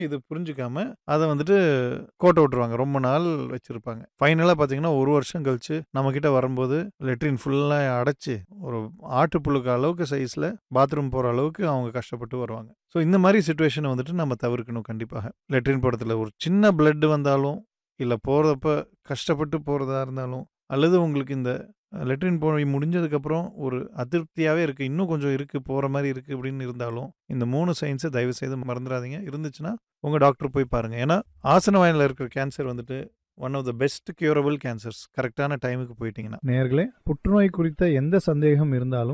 இது புரிஞ்சுக்காம அதை வந்துட்டு கோட்டை விட்டுருவாங்க ரொம்ப நாள் வச்சுருப்பாங்க ஃபைனலாக பார்த்தீங்கன்னா ஒரு வருஷம் கழிச்சு நம்மக்கிட்ட வரும்போது லெட்ரின் ஃபுல்லாக அடைச்சி ஒரு ஆட்டுப்புழுக்க அளவுக்கு சைஸில் பாத்ரூம் போகிற அளவுக்கு அவங்க கஷ்டப்பட்டு வருவாங்க ஸோ இந்த மாதிரி சுச்சுவேஷனை வந்துட்டு நம்ம தவிர்க்கணும் கண்டிப்பாக லெட்ரின் படத்தில் ஒரு சின்ன பிளட் வந்தாலும் இல்லை போகிறப்ப கஷ்டப்பட்டு போகிறதா இருந்தாலும் அல்லது உங்களுக்கு இந்த லெட்ரின் போய் முடிஞ்சதுக்கப்புறம் ஒரு அதிருப்தியாகவே இருக்குது இன்னும் கொஞ்சம் இருக்குது போகிற மாதிரி இருக்குது அப்படின்னு இருந்தாலும் இந்த மூணு சயின்ஸை தயவு செய்து மறந்துடாதீங்க இருந்துச்சுன்னா உங்கள் டாக்டர் போய் பாருங்கள் ஏன்னா ஆசன வாயில இருக்கிற கேன்சர் வந்துட்டு one of the best curable cancers கரெக்டான டைமுக்கு போயிட்டீங்கன்னா நேர்களே புற்றுநோய் குறித்த எந்த சந்தேகம் இருந்தாலும்